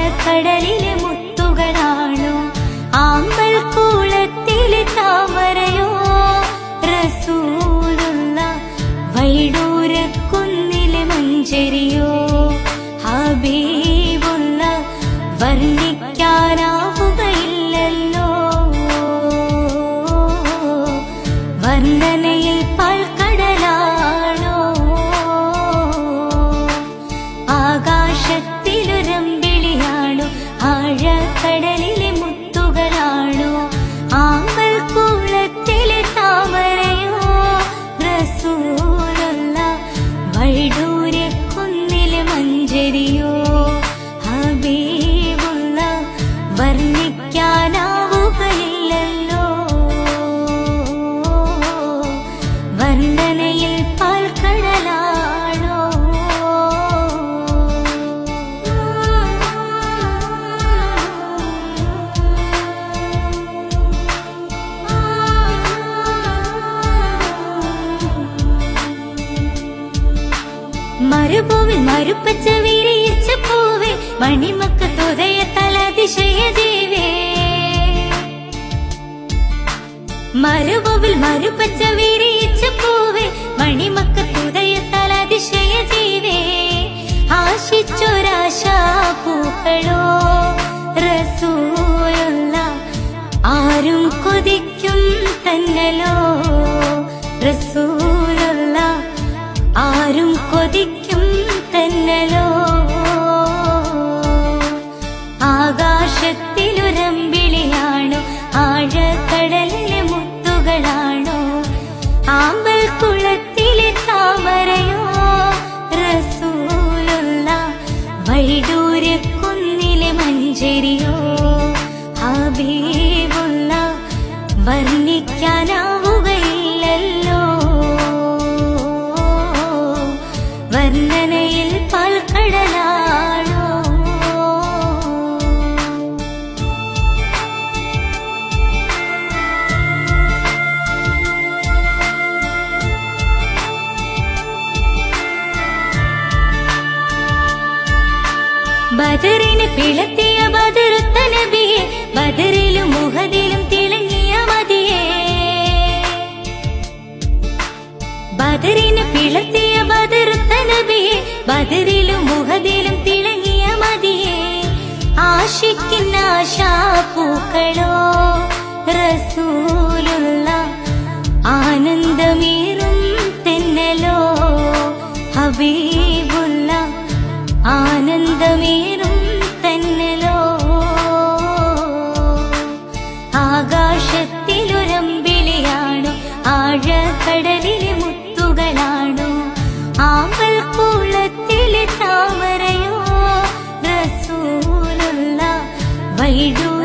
ആഴക്കടലിലെ മുത്തുകളാണോ ആമ്പൽ കൂളത്തിലെ താമരയോ റസൂലുള്ള വൈഡൂരക്കുന്നിലെ മഞ്ചരിയോ ഹബീബുള്ള വർണ്ണിക്കാനാവുകയില്ലല്ലോ വർണ്ണനയിൽ പാൽക്കടലാണോ ആകാശത്തിലൊരമ്പിളിയാണോ ആഴക്കടലിലെ മുത്തുകളാണോ ആമ്പൽ കൂളത്തിലെ താമരയോ റസൂലുള്ള വൈഡൂരെ കുന്നിലെ മഞ്ചരിയോ ഹബീബുള്ള വർണ്ണിക്കാനാവുകയില്ലല്ലോ വർണ്ണനയിൽ പാൽക്കടലാണോ മരുഭൂവിൽ മരുപ്പച്ച വിരിയിച്ച പൂവേ മണിമക്ക തുതയ തലതിശയ ജീവേ മരുഭൂവിൽ മരുപ്പച്ച വിരിയിച്ച പൂവേ മണിമക്ക തുതയ തലതിശയ ജീവേ ആശിച്ചൊരാശാ പൂക്കളോ റസൂലുള്ള ആരും കൊതിക്കും തന്നലോ റസൂലുള്ള ആരും കൊതിക്കും തന്നലോ ആകാശത്തിലൊരമ്പിളിയാണോ ആഴക്കടലിലെ മുത്തുകളാണോ ആമ്പൽ കുളത്തിലെ താമരയോ റസൂലുള്ള വൈഡൂര്യ കുന്നിലെ മഞ്ചരിയോ ഹബീബുള്ള വർണ്ണിക്കാനാവുകയില്ലല്ലോ വർണ്ണനയിൽ പാൽക്കടലാണോ ബദറിന് പിളത്തിയ ബദറുത്ത നബിയെ ബദറിലും മുഹദിലും തിളങ്ങിയ മതിയെ ബദറിന് പിളത്തിയ ബദറുത്ത നബിയെ ബദറിലും മുഹദിലും തിളങ്ങിയ മതിയെ ആശിക്കുന്ന ആശാപൂക്കളോ റസൂലുള്ള ആനന്ദമേറും തെന്നലോ ഹബീബുള്ള ആനന്ദമേറും തന്നലോ ആകാശത്തിലൊരമ്പിളിയാണോ ആഴക്കടലിലെ മുത്തുകളാണോ ആമ്പൽ കൂളത്തിലെ താമരയോ റസൂലുള്ള വൈഡൂ